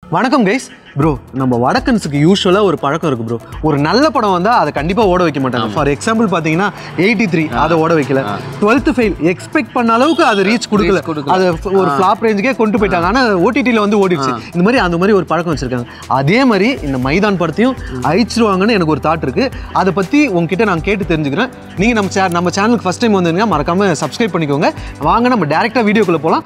வணக்கம் guys bro நம்ம வடக்கன்ஸுக்கு யூஸ்வலாக ஒரு பழக்கம் இருக்கு ப்ரோ ஒரு நல்ல படம் வந்தால் அதை கண்டிப்பாக ஓட வைக்க மாட்டாங்க ஃபார் எக்ஸாம்பிள் பார்த்தீங்கன்னா எயிட்டி த்ரீ அதை ஓட வைக்கல டுவெல்த் ஃபெயில் எக்ஸ்பெக்ட் பண்ண அளவுக்கு அது ரீச் கொடுக்கல கொடுக்கல. அது ஒரு ஃப்ளாப் ரேஞ்சுக்கே கொண்டு போயிட்டாங்க ஆனால் ஓடிடியில் வந்து ஓடிடுச்சு இந்த மாதிரி அந்த மாதிரி ஒரு பழக்கம் வச்சிருக்காங்க அதே மாதிரி இந்த மைதான் படத்தையும் அழிச்சிருவாங்கன்னு எனக்கு ஒரு தாட் இருக்கு அதை பற்றி உங்ககிட்ட நான் கேட்டு தெரிஞ்சுக்கிறேன் நீங்கள் நம்ம சே நம்ம சேனலுக்கு ஃபஸ்ட் டைம் வந்தீங்கன்னா மறக்காம சப்ஸ்கிரைப் பண்ணிக்கோங்க வாங்க நம்ம டேரெக்டாக வீடியோக்குள்ளே போகலாம்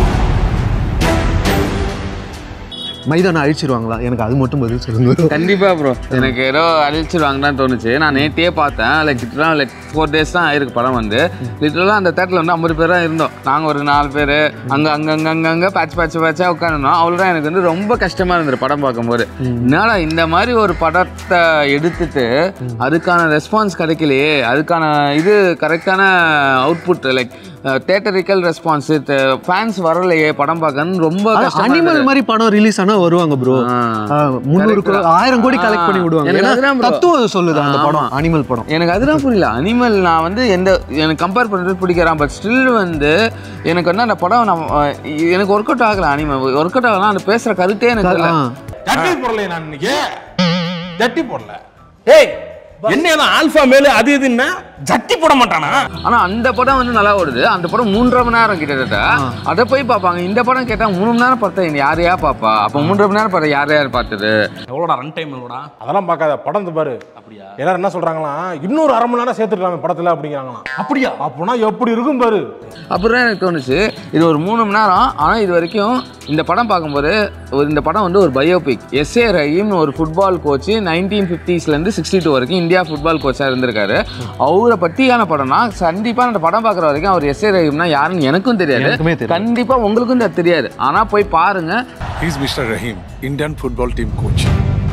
மைதானம் அழிச்சிருவாங்களா எனக்கு அது மட்டும் பதில் சொல்லுங்க கண்டிப்பா ப்ரோ எனக்கு ஏதோ அழிச்சிருவாங்கன்னு தோணுச்சு நான் நேத்தியே பார்த்தேன் லைக் லிட்டரலாக லைக் ஃபோர் டேஸ் தான் ஆயிருக்கு படம் வந்து லிட்டரலாக அந்த தேட்டரில் வந்து ஐம்பது பேர் தான் இருந்தோம் நாங்கள் ஒரு நாலு பேர் அங்கே அங்கே அங்கே அங்கே அங்கே பேட்ச் பேட்ச் பேட்சாக உட்காந்துருந்தோம் அவ்வளோதான் எனக்கு வந்து ரொம்ப கஷ்டமாக இருந்தது படம் பார்க்கும்போது என்னடா இந்த மாதிரி ஒரு படத்தை எடுத்துட்டு அதுக்கான ரெஸ்பான்ஸ் கிடைக்கலையே அதுக்கான இது கரெக்டான output like theatrical response fans வரலையே படம் பார்க்கணும்னு ரொம்ப கஷ்டமா அனிமல் மாதிரி படம் ரிலீஸ் ஆனா வருவாங்க ப்ரோ ஆ. முந்நூறு கோடி ஆயிரம் கோடி கலெக்ட் பண்ணி விடுவாங்க எனக்கு ஏன்னா அதுதான் bro. தத்துவம் சொல்லுது அந்த படம் அனிமல் படம் எனக்கு அதுதான் புரியல அனிமல் நான் வந்து எந்த எனக்கு கம்பேர் பண்ணுறது பிடிக்கிறான் பட் ஸ்டில் வந்து எனக்கு வந்து அந்த படம் நான் அஹ், எனக்கு ஒர்க் அவுட் ஆகல அனிமல் ஒர்க் அவுட் ஆகலாம் அந்த பேசுகிற கருத்தே எனக்கு தெரியல ஆ. ஜட்டி போடல நான் இன்னைக்கு ஜட்டி போடல ஏய் என்ன ஏதோ ஆல்பா மேலு அது இதுன்னா ஜட்டி போட மாட்டானா ஆனா அந்த படம் வந்து நல்லா ஓடுது அந்த படம் மூன்றரை மணி நேரம் கிட்டத்தட்ட அதை போய் பார்ப்பாங்க இந்த படம் கேட்டா மூணு மணி நேரம் பார்த்தா யார் யார் பாப்பா அப்போ மூன்றரை மணி நேரம் பார்த்தா யார் யார் பார்த்தது எவ்வளோடா ரன் டைம் எவ்வளோடா அதெல்லாம் பார்க்காத படம் இந்த பாரு அப்படியா எல்லாரும் என்ன சொல்றாங்களாம் இன்னொரு அரை மணி நேரம் சேர்த்துருக்காங்க படத்துல அப்படிங்கிறாங்களாம் அப்படியா அப்போனா எப்படி இருக்கும் பாரு அப்புறம் எனக்கு தோணுச்சு இது ஒரு மூணு மணி நேரம் ஆனால் இது வரைக்கும் இந்த படம் பார்க்கும்போது ஒரு இந்த படம் வந்து ஒரு பயோபிக் எஸ்ஏ ரஹீம்னு ஒரு ஃபுட்பால் கோச் நைன்டீன் ஃபிஃப்டிஸ்லேருந்து சிக்ஸ்டி டூ வரைக்கும் இந்தியா ஃபுட்பால் கோச்சாக இருந்திருக்காரு அவரை பற்றியான படம்னா கண்டிப்பாக அந்த படம் பார்க்குற வரைக்கும் அவர் எஸ்ஏ ரஹீம்னா யாருன்னு எனக்கும் தெரியாது எனக்குமே தெரியாது. கண்டிப்பாக உங்களுக்கும் தெ- தெரியாது ஆனால் போய் பாருங்க He's Mr. Rahim, Indian football team coach.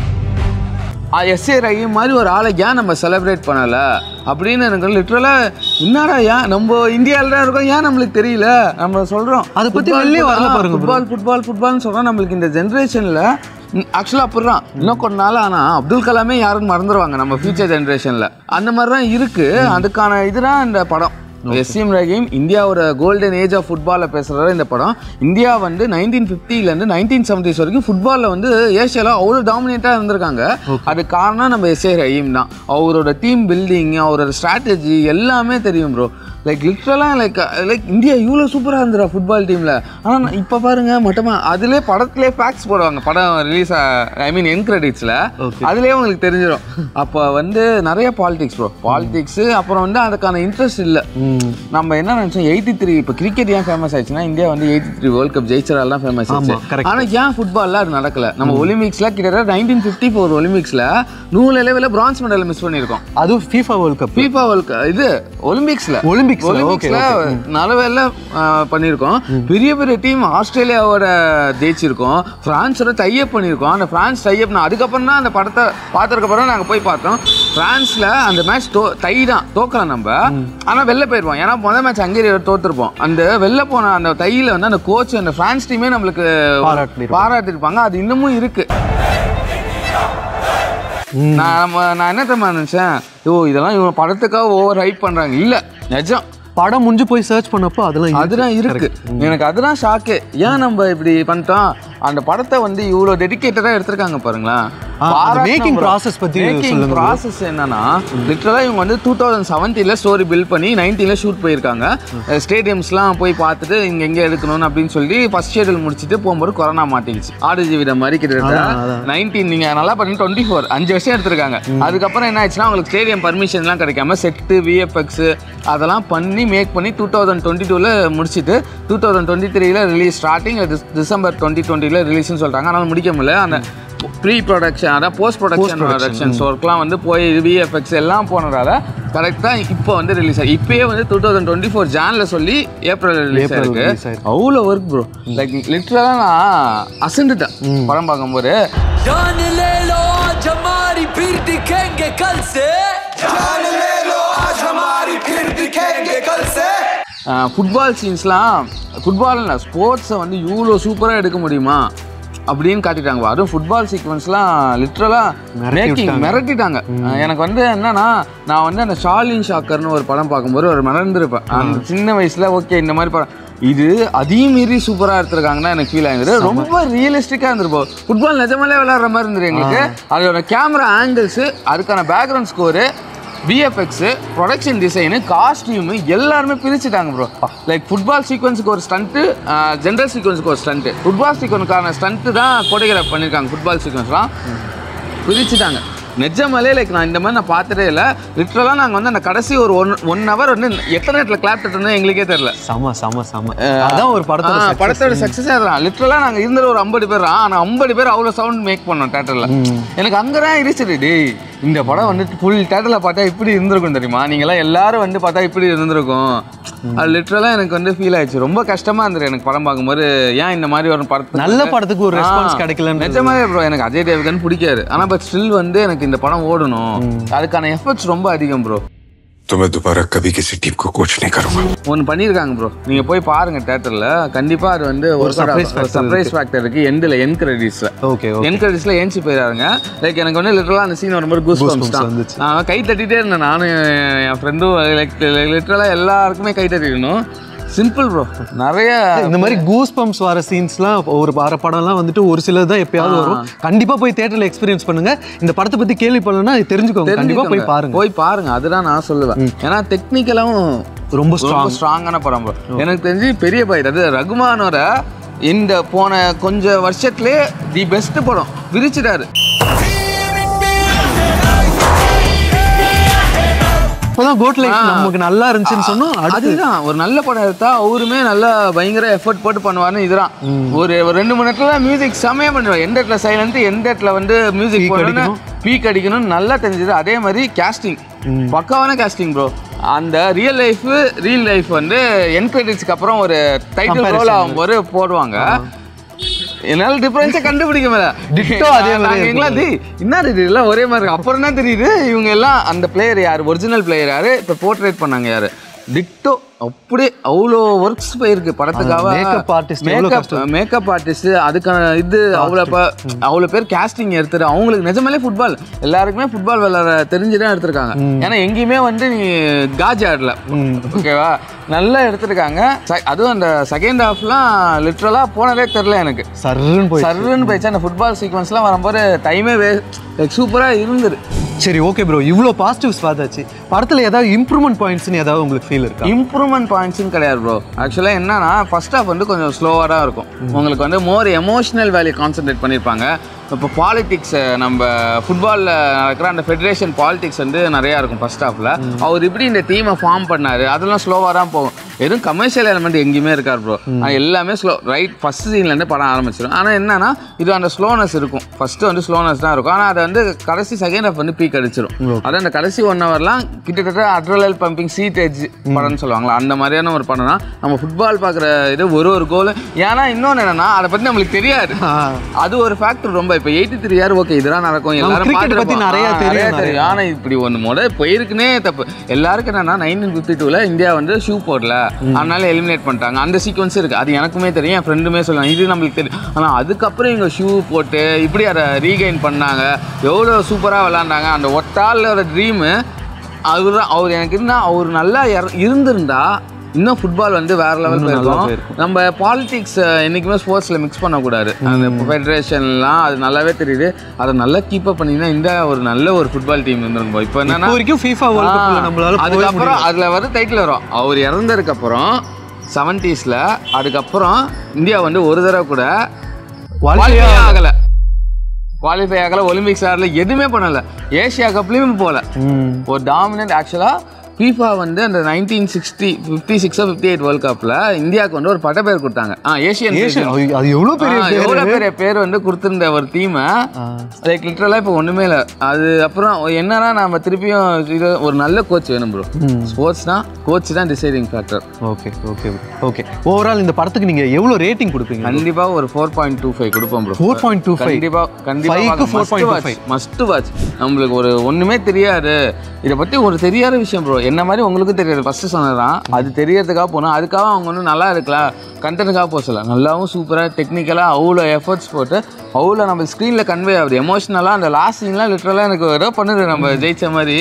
S A Rahim மாதிரி ஒரு ஆளை ஏன் நம்ம செலிப்ரேட் பண்ணலை அப்படின்னு எனக்கு லிட்ரலாக என்னடா ஏன் நம்ம இந்தியாவில் தான் இருக்கோம் ஏன் நம்மளுக்கு தெரியல நம்ம சொல்கிறோம் அதை பத்தி வெளியே வரல பாருங்க bro. ஃபுட்பால் ஃபுட்பால் ஃபுட்பால்னு சொல்கிறோம் நம்மளுக்கு இந்த ஜென்ரேஷனில் ஆக்சுவலாக அப்படிதான் இன்னும் கொஞ்ச நாள் ஆனால் அப்துல் கலாமே யாரும் மறந்துடுவாங்க நம்ம ஃபியூச்சர் ஜென்ரேஷனில் அந்த மாதிரி தான் இருக்குது அதுக்கான இதுதான் இந்த படம் எஸ்எம் ரஹீம் இந்தியாவோட கோல்டன் ஏஜ் ஆஃப் ஃபுட்பாலில் பேசுகிறத இந்த படம் இந்தியா வந்து நைன்டீன் ஃபிஃப்டிலேருந்து நைன்டீன் செவன்டிஸ் வரைக்கும் ஃபுட்பாலில் வந்து ஏஷியாவில் அவ்வளோ டாமினேட்டாக இருந்திருக்காங்க அது காரணம் நம்ம எஸ்ஏ ரஹீம் தான் அவரோட டீம் பில்டிங் அவரோட ஸ்ட்ராட்டஜி எல்லாமே தெரியும் ப்ரோ லைக் லிட்ரலாக லைக் லைக் இந்தியா இவ்வளோ சூப்பராக இருந்துடா ஃபுட்பால் டீமில் ஆனால் இப்போ பாருங்க மட்டமா அதிலே படத்திலே ஃபேக்ஸ் போடுவாங்க படம் ரிலீஸ் ஐ மீன் என் கிரெடிட்ஸில் அதுலேயே உங்களுக்கு தெரிஞ்சிடும் அப்போ வந்து நிறைய பாலிடிக்ஸ் ப்ரோ பாலிடிக்ஸு அப்புறம் வந்து அதுக்கான இன்ட்ரெஸ்ட் இல்லை நம்ம என்ன நினச்சோம் எயிட்டி த்ரீ இப்போ கிரிக்கெட் ஏன் ஃபேமஸ் ஆயிடுச்சுன்னா இந்தியா வந்து எயிட்டி த்ரீ வேர்ல்ட் கப் ஜெயிச்சதால தான் ஃபேமஸ் ஆச்சு ஆமா, correct. ஆனால் ஏன் ஃபுட்பாலில் அது நடக்கல நம்ம ஒலிம்பிக்ஸில் கிட்டத்தட்ட நைன்டீன் ஃபிஃப்டி ஃபோர் ஒலிம்பிக்ஸில் நூறு லெவலில் பிரான்ஸ் மெடல் மிஸ் பண்ணியிருக்கோம் அதுவும் FIFA world cup FIFA world இது ஒலிம்பிக்ஸ்ல ஒலிம்பிக்ஸ்ல, okay, ஒலிம்பிக்ஸ்ல நல்லவேல பண்ணியிருக்கோம் பெரிய பெரிய டீம் ஆஸ்திரேலியாவோட ஜெயிச்சிருக்கோம் பிரான்ஸோட டைப் பண்ணியிருக்கோம் அந்த பிரான்ஸ் டைப் அதுக்கப்புறம் தான் அந்த படத்தை பார்த்ததுக்கு அப்புறம் நாங்கள் போய் பார்த்தோம் பிரான்ஸ்ல அந்த மேட்ச் தோ தை தான் தோக்கலாம் நம்ம ஆனால் வெளில போயிருப்போம் ஏன்னா முதல் மேட்ச் ஹங்கேரி தோத்துருப்போம் அந்த வெளில போன அந்த தையில வந்து அந்த கோச் அந்த பிரான்ஸ் டீமே நம்மளுக்கு பாராட்டிருப்பாங்க. பாராட்டிருப்பாங்க அது இன்னமும் இருக்கு நான் நம்ம நான் என்ன தெரியுமா நினைச்சேன் ஓ இதெல்லாம் இவங்க படத்துக்காக ஓவர் ஹைப் பண்றாங்க இல்ல நிஜம் படம் முடிஞ்சு போய் சர்ச் பண்ணப்போ அதெல்லாம் இருக்கு. அதுதான் இருக்கு எனக்கு அதுதான் ஷாக்கு ஏன் நம்ம இப்படி பண்ணிட்டோம் அந்த படத்தை வந்து இவ்வளோ டெடிக்கேட்டடாக எடுத்திருக்காங்க பாருங்களேன் ஆ, அந்த making process பத்தி மேக்கிங் சொல்லுங்க bro. ப்ராசஸ் என்னன்னா லிட்டரலாக இவங்க வந்து டூ தௌசண்ட் செவன்டீனில் ஸ்டோரி பில்ட் பண்ணி நைன்டீனில் ஷூட் போயிருக்காங்க ஸ்டேடியம்ஸ்லாம் போய் பார்த்துட்டு இங்கே எங்கே எடுக்கணும்னு அப்படின்னு சொல்லி ஃபர்ஸ்ட் ஷெடியூல் முடிச்சுட்டு போகும்போது கொரோனா மாட்டிக்கிச்சு ஆடு ஜீவிதம் மாதிரி கிட்டத்தட்ட நைன்டீன் நீங்கள் நல்லா பண்ணி டுவெண்ட்டி ஃபோர் அஞ்சு வருஷம் எடுத்திருக்காங்க அதுக்கப்புறம் என்ன ஆச்சுன்னா உங்களுக்கு ஸ்டேடியம் பர்மிஷன்லாம் கிடைக்காம செட்டு விஎஃப்எக்ஸ் அதெல்லாம் பண்ணி மேக் பண்ணி டூ தௌசண்ட் டுவெண்ட்டி டூவில் முடிச்சுட்டு டூ தௌசண்ட் டுவெண்ட்டி த்ரீல ரிலீஸ் ஸ்டார்டிங் டிசம்பர் டுவெண்ட்டி டுவெண்ட்டியில் ரிலீஸ்னு சொல்கிறாங்க ஆனால் முடிக்க முடியல அந்த ப்ரீ ப்ரொடக்ஷன் அதான் போஸ்ட் ப்ரொடக்ஷன் ப்ரொடக்ஷன்ஸ் ஒர்க்லாம் வந்து போய் விஎஃப்எக்ஸ் எல்லாம் போனதால கரெக்டாக இப்போ வந்து ரிலீஸ் ஆகி இப்போயே வந்து டூ தௌசண்ட் டுவெண்ட்டி ஃபோர் ஜானில் சொல்லி ஏப்ரல் ரிலீஸ் April ஆயிருக்கு release ஆயிருக்கு. அவ்வளோ ஒர்க் ப்ரோ லைக் லிட்ரலாக நான் அசந்துட்டேன் படம் பார்க்கும்போது जान ले लो आज हमारी फिर दिखेंगे कल से जान ले लो आज हमारी फिर दिखेंगे कल से ஃபுட்பால் சீன்ஸ்லாம் ஃபுட்பால் இல்லை ஸ்போர்ட்ஸை வந்து இவ்வளோ சூப்பராக எடுக்க முடியுமா அப்படின்னு காட்டிட்டாங்க அதுவும் ஃபுட்பால் சீக்வன்ஸ்லாம் லிட்ரலாக மிரட்டி மேக்கிங் விட்டாங்க. மிரட்டிட்டாங்க அஹ் எனக்கு வந்து என்னன்னா நான் வந்து அந்த ஷாலின் ஷாக்கர்னு ஒரு படம் பார்க்கும்போது ஒரு மறந்துருப்பேன் அந்த சின்ன வயசில் ஓகே இந்த மாதிரி படம் இது அதையும் மீறி சூப்பரா எடுத்திருக்காங்கன்னா எனக்கு ஃபீல் ஆகுது ரொம்ப ரியலிஸ்டிக்கா இருந்திருப்போம் ஃபுட்பால் நிஜமாலே விளையாடுற மாதிரி இருந்தது எங்களுக்கு அதோட கேமரா ஆங்கிள்ஸ் அதுக்கான background score VFX production design costume எல்லாருமே பிரிச்சுட்டாங்க ப்ரோ லைக் ஃபுட்பால் சீக்வன்ஸுக்கு ஒரு ஸ்டண்ட்டு ஜென்ரல் சீக்வன்ஸுக்கு ஒரு ஸ்டண்ட்டு ஃபுட்பால் சீக்வனுக்கான ஸ்டண்ட்டு தான் கோடியோகிராஃப் பண்ணியிருக்காங்க ஃபுட்பால் சீக்வன்ஸ்லாம் பிரிச்சுட்டாங்க நிஜமாலே லைக் நான் இந்த மாதிரி நான் பார்த்ததே இல்லை லிட்ரலாக நாங்கள் வந்து அந்த கடைசி ஒரு ஒன் ஒன் ஹவர் வந்து எத்தனை நேரத்தில் கிளாப் தட்டுன்னு எங்களுக்கே தெரில செம செம செம அதான் ஒரு படத்தோட ஆ, success. படத்தோட சக்ஸஸே அதுதான் லிட்ரலாக நாங்கள் இருந்தது ஒரு ஐம்பது பேர் தான் ஆனால் ஐம்பது பேர் அவ்வளோ சவுண்ட் மேக் பண்ணோம் தேட்டரில் எனக்கு அங்கே தான் இருந்துச்சு டேய் இந்த படம் வந்து ஃபுல் தேட்டரில் பார்த்தா இப்படி இருந்திருக்கும் தெரியுமா நீங்களாம் எல்லாரும் வந்து பார்த்தா இப்படி இருந்திருக்கும் அது லிட்ரலாக எனக்கு வந்து ஃபீல் ஆயிடுச்சு ரொம்ப கஷ்டமாக இருந்தது எனக்கு படம் பார்க்கும்போது ஏன் இந்த மாதிரி ஒரு படத்தை நல்ல படத்துக்கு ஒரு ரெஸ்பான்ஸ் கிடைக்கலன்னு நிஜமாவே ப்ரோ எனக்கு அஜய் தேவகன் பிடிக்காது ஆனா பட் ஸ்டில் வந்து எனக்கு இந்த படம் ஓடணும் அதுக்கான எஃபர்ட்ஸ் ரொம்ப அதிகம் ப்ரோ तो मैं दोबारा कभी किसी टीम को कोच नहीं करूंगा ஒன்று பண்ணியிருக்காங்க ப்ரோ நீங்க போய் பாருங்க தேட்டர்ல கண்டிப்பா அது வந்து ஒரு surprise factor சர்ப்ரைஸ் ஃபேக்டர் இருக்கு எண்டில் என் கிரெடிட்ஸ்ல ஓகே ஓகே என் கிரெடிட்ஸ்ல ஏஞ்சி போயிடாருங்க லைக் எனக்கு வந்து லிட்டரலாக அந்த சீன் வரும்போது கூஸ் பம்ப்ஸ் தான் வந்துச்சு. நான் கை தட்டிட்டே இருந்தேன் நானும் என் என் ஃப்ரெண்டும் லைக் லிட்டரலாக எல்லாருக்குமே கை தட்டிடணும் சிம்பிள் ப்ரோ நிறைய இந்த மாதிரி கூஸ் பம்ப்ஸ் வர சீன்ஸ்லாம் ஒரு வர படம்லாம் வந்துட்டு ஒரு சிலது தான் எப்பயாவது வரும் கண்டிப்பா போய் தியேட்டர்ல எக்ஸ்பீரியன்ஸ் பண்ணுங்க இந்த படத்தை பத்தி கேள்விப்படலன்னா தெரிஞ்சுக்கோங்க கண்டிப்பா போய் தெரிஞ்சுக்கோங்க. பாருங்க போய் பாருங்க அதுதான் நான் சொல்லுவேன் ஏன்னா டெக்னிக்கலாவும் ரொம்ப ரொம்ப ஸ்ட்ராங் ஸ்ட்ராங்கான படம் bro. எனக்கு தெரிஞ்சு பெரிய பயிர் அது ரகுமானோட இந்த போன கொஞ்ச வருஷத்துலே தி பெஸ்ட் படம் விரிச்சிட்டாரு இப்போதான் கோட் லைஃப் நமக்கு நல்லா இருந்துச்சுன்னு சொன்னோம் அடுத்து அதுதான் ஒரு நல்ல படம் எடுத்தா அவருமே நல்லா பயங்கர எஃபர்ட் போட்டு பண்ணுவாருன்னு இதுதான் ஒரு ஒரு ரெண்டு மணி நேரத்துல மியூசிக் செமையா பண்ணுவார் எந்த இடத்துல சைலண்ட் எந்த இடத்துல வந்து மியூசிக் Peak போடணும் அடிக்கணும். பீக் அடிக்கணும்னு நல்லா தெரிஞ்சது அதே மாதிரி கேஸ்டிங் பக்காவான கேஸ்டிங் ப்ரோ அந்த ரியல் லைஃப் ரியல் லைஃப் வந்து என் கிரெடிட்ஸ்க்கு அப்புறம் ஒரு டைட்டில் ரோல் Comparison. ஆகும்போது போடுவாங்க என்னால டிஃபரன்ஸே கண்டிப்பிடிக்க முடியல Ditto அதே மாதிரி நாங்க எங்களா தி என்ன இது எல்லாம் ஒரே மாதிரி இருக்கு அப்புறம் தான் தெரியுது இவங்க எல்லாம் அந்த பிளேயர் யார் ஒரிஜினல் பிளேயர் யாரு இப்போ போர்ட்ரேட் பண்ணாங்க யாரு டிட்டோ அப்படியே அவ்வளோ ஒர்க்ஸ் போயிருக்கு படத்துக்காக makeup artist எவ்வளவு மேக்கப் மேக்கப் ஆர்டிஸ்ட் அதுக்கான இது அவ்வளோ ப- அவ்வளோ பேர் கேஸ்டிங் எடுத்துட்டு அவங்களுக்கு நிஜமாலே ஃபுட்பால் எல்லாருக்குமே ஃபுட்பால் விளையாட தெரிஞ்சு தான் எடுத்திருக்காங்க ஏன்னா எங்கேயுமே வந்து நீ காஜ் ஆடல ஓகேவா நல்லா எடுத்திருக்காங்க ச- அதுவும் அந்த செகண்ட் ஹாஃப்லாம் லிட்ரலாக போனதே தெரில எனக்கு சர்ன்னு போய் சர்ன்னு போயிடுச்சு அந்த ஃபுட்பால் சீக்வன்ஸ்லாம் வரும்போது டைமே வே சூப்பராக இருந்தது சரி ஓகே ப்ரோ இவ்வளோ பாசிட்டிவ்ஸ் பார்த்தாச்சு படத்துல ஏதாவது இம்ப்ரூவ்மெண்ட் பாயிண்ட்ஸ்னு ஏதாவது உங்களுக்கு ஃபீல் இருக்கா இம்ப்ரூவ்மெண்ட் பாயிண்ட்ஸ்னு கிடையாது ப்ரோ ஆக்சுவலாக என்னன்னா ஃபர்ஸ்ட் ஹாஃப் வந்து கொஞ்சம் ஸ்லோவாக தான் இருக்கும் உங்களுக்கு வந்து மோர் எமோஷனல் வேல்யூ கான்சென்ட்ரேட் பண்ணியிருப்பாங்க இப்போ பாலிடிக்ஸ் நம்ம ஃபுட்பாலில் நடக்கிற அந்த ஃபெடரேஷன் பாலிடிக்ஸ் வந்து நிறையா இருக்கும் ஃபர்ஸ்ட் ஹாஃபில் அவர் இப்படி இந்த டீமை ஃபார்ம் பண்ணாரு அதெல்லாம் ஸ்லோவாக தான் போகும் எதுவும் கமர்ஷியல் எலிமெண்ட் எங்கேயுமே இருக்கார் ப்ரோ எல்லாமே ஸ்லோ ரைட் ஃபர்ஸ்ட் சீன்லேருந்து படம் ஆரம்பிச்சிடும் ஆனால் என்னன்னா இது அந்த ஸ்லோனஸ் இருக்கும் ஃபர்ஸ்ட் வந்து ஸ்லோனஸ் தான் இருக்கும் ஆனால் அதை வந்து கடைசி செகண்ட் ஹாஃப் வந்து பீக் அடிச்சிடும் அதான் அந்த கடைசி ஒன் ஹவர்லாம் கிட்டத்தட்ட அட்ரலல் பம்பிங் சீட் எட்ஜ் படம்னு சொல்லுவாங்களா அந்த மாதிரியான ஒரு படம் தான் நம்ம ஃபுட்பால் பார்க்குற இது ஒரு ஒரு கோல் ஏன்னா இன்னொன்று என்னன்னா அதை பற்றி நம்மளுக்கு தெரியாது அது ஒரு ஃபேக்டர் ரொம்ப இப்போ எயிட்டி த்ரீ இயர் ஓகே இதெல்லாம் நடக்கும் எல்லாரும் cricket பத்தி பார்த்திருப்போம். நிறைய ஆ, தெரியும், நிறைய நிறைய. தெரியும் ஆனா இப்படி ஒன்று முத போயிருக்குனே தப்பு எல்லாருக்கும் என்னன்னா நைன்டீன் ஃபிஃப்டி டூவில் இந்தியா வந்து ஷூ போடல அதனால எலிமினேட் பண்ணிட்டாங்க அந்த சீக்வன்ஸ் இருக்கு அது எனக்குமே தெரியும் என் ஃப்ரெண்டுமே சொல்லுவாங்க இது நம்மளுக்கு தெரியும் ஆனால் அதுக்கப்புறம் இவங்க ஷூ போட்டு இப்படி அதை ரீகைன் பண்ணாங்க எவ்வளோ சூப்பராக விளாண்டாங்க அந்த ஒட்டாலோட ட்ரீமு அவர் தான் அவர் எனக்கு இருந்தால் அவர் நல்லா இற- இருந்திருந்தா இன்னும் ஃபுட்பால் வந்து வேற லெவல் போயிருக்கும் நம்ம பாலிடிக்ஸ் என்னைக்குமே ஸ்போர்ட்ஸ்ல மிக்ஸ் பண்ணக்கூடாது அந்த ஃபெடரேஷன்லாம் அது நல்லாவே தெரியுது அதை நல்லா கீப் அப் பண்ணிங்கன்னா இந்தியா ஒரு நல்ல ஒரு ஃபுட்பால் டீம் இருந்திருக்கும் இப்போ என்னன்னா இப்போ வரைக்கும் FIFA வேர்ல்ட் கப்ல ஆ, நம்மளால போகவே அதுக்கப்புறம் முடியல. அதுல வந்து டைட்டில் வரும் அவர் இறந்ததுக்கு அப்புறம் செவன்டீஸ்ல அதுக்கப்புறம் இந்தியா வந்து ஒரு தடவை கூட வாழ்க்கையா குவாலிஃபை ஆகல குவாலிஃபை ஆகல ஒலிம்பிக்ஸ் ஆடல எதுவுமே பண்ணல ஏசியா கப்லயுமே போல ம். ஒரு டாமினன்ட் ஆக்சுவலா FIFA வந்து அந்த நைன்டீன் சிக்ஸ்டி ஃபிஃப்டி சிக்ஸோ ஃபிஃப்டி எயிட் வேர்ல்ட் கப்ல இந்தியாவுக்கு வந்து ஒரு பட்டப்பேர் கொடுத்தாங்க ஆ ஏசியன் ஏஷியன் அது- அது எவ்வளவு பெரிய ஆ, பேரு. எவ்வளவு பெரிய பேர் வந்து கொடுத்திருந்த ஒரு டீமை லைக் லிட்டரலா இப்போ ஒண்ணுமே இல்லை அது அப்புறம் என்னன்னா நம்ம திருப்பியும் இது ஒரு நல்ல கோச் வேணும் ப்ரோ ஸ்போர்ட்ஸ்னா கோச் தான் deciding factor okay okay okay overall இந்த படத்துக்கு நீங்க எவ்வளவு ரேட்டிங் கொடுப்பீங்க கண்டிப்பா ஒரு ஃபோர் பாயிண்ட் டூ ஃபைவ் கொடுப்போம் ப்ரோ 4.25. கண்டிப்பா Five க்கு கண்டிப்பா 4.25. மஸ்ட் வாட்ச் நம்மளுக்கு ஒரு ஒண்ணுமே தெரியாது இதை பத்தி ஒரு தெரியாத விஷயம் ப்ரோ என்ன மாதிரி உங்களுக்கும் தெரியாது ஃபர்ஸ்ட் சொன்னதான் அது தெரியறதுக்காக போனோம் அதுக்காக அவங்க வந்து நல்லா இருக்கலாம் கண்டென்ட்டுக்காக போக சொல்ல நல்லாவும் சூப்பராக டெக்னிக்கலாக அவ்வளோ எஃபர்ட்ஸ் போட்டு அவ்வளோ நம்ம ஸ்க்ரீனில் கன்வே ஆகுது எமோஷ்னலாக அந்த லாஸ்ட் சீன்லாம் லிட்டரலாக எனக்கு ஏதோ பண்ணுது நம்ம ஜெயிச்ச மாதிரி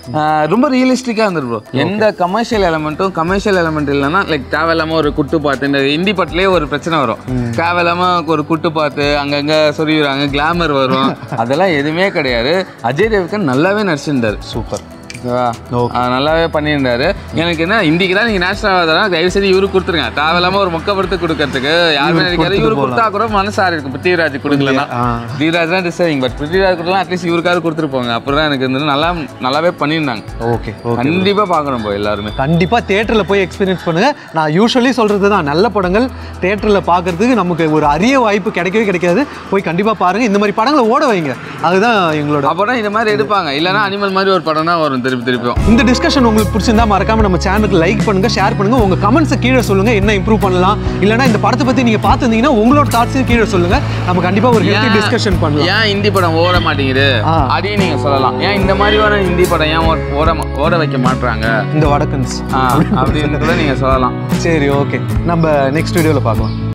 ஆஹ் ரொம்ப ரியலிஸ்டிக்காக இருந்தது ப்ரோ எந்த கமர்ஷியல் எலமெண்ட்டும் கமர்ஷியல் எலமெண்ட் இல்லைன்னா லைக் தேவையில்லாம ஒரு குட்டு பாட்டு இந்த இந்தி பாட்டுலேயே ஒரு பிரச்சனை வரும் தேவையில்லாம ஒரு குட்டு பாட்டு அங்கங்க சொருவிடுறாங்க கிளாமர் வரும் அதெல்லாம் எதுவுமே கிடையாது அஜய் தேவ்கன் நல்லாவே நடிச்சிருந்தாரு சூப்பர் நல்லாவே பண்ணியிருந்தாரு எனக்கு என்ன இந்திக்கு தான் நீங்க நேஷனல் அவார்டு தயவு செய்து இவருக்கு கொடுத்துருங்க தேவையில்லாம ஒரு மொக்க படுத்து கொடுக்கறதுக்கு யாருமே நினைக்காது இவரு கொடுத்தா கூட மனசாரி இருக்கும் பிருத்திவிராஜ் கொடுக்கலன்னா பிருத்திவிராஜ் தான் டிசர்விங் பட் பிருத்திவிராஜ் கொடுக்கலாம் அட்லீஸ்ட் இவருக்காவது கொடுத்துருப்போங்க அப்புறம் தான் எனக்கு இருந்தது நல்லா நல்லாவே பண்ணியிருந்தாங்க ஓகே ஓகே கண்டிப்பா பார்க்கணும் போய் எல்லாருமே கண்டிப்பாக தேட்டரில் போய் எக்ஸ்பீரியன்ஸ் பண்ணுங்க நான் யூஸ்வலி சொல்கிறது தான் நல்ல படங்கள் தேட்டரில் பார்க்கறதுக்கு நமக்கு ஒரு அரிய வாய்ப்பு கிடைக்கவே கிடைக்காது போய் கண்டிப்பாக பாருங்க இந்த மாதிரி படங்களை ஓட வைங்க அதுதான் எங்களோட அப்புறம் இந்த மாதிரி எடுப்பாங்க இல்லைன்னா அனிமல் மாதிரி ஒரு படம் தான் வரும் திருப்பி திருப்பியும் இந்த டிஸ்கஷன் உங்களுக்கு பிடிச்சிருந்தா மறக்காம நம்ம சேனலுக்கு லைக் பண்ணுங்க ஷேர் பண்ணுங்க உங்க கமெண்ட்ஸை கீழே சொல்லுங்க என்ன இம்ப்ரூவ் பண்ணலாம் இல்லைன்னா இந்த படத்தை பத்தி நீங்க பார்த்துருந்தீங்கன்னா உங்களோட தாட்ஸையும் கீழே சொல்லுங்க நம்ம கண்டிப்பா ஒரு ஹெல்த்தி ஏன் டிஸ்கஷன் பண்ணலாம் ஏன் ஹிந்தி படம் ஓட மாட்டேங்குது ஆ. அதையும் நீங்க சொல்லலாம் ஏன் இந்த மாதிரியான ஹிந்தி படம் ஏன் ஓட- ஓட ஓட வைக்க மாட்றாங்க இந்த வடக்கன்ஸ் ஆ, அப்படின்னு கூட நீங்க சொல்லலாம் சரி ஓகே நம்ம நெக்ஸ்ட் வீடியோவில் பார்க்கலாம்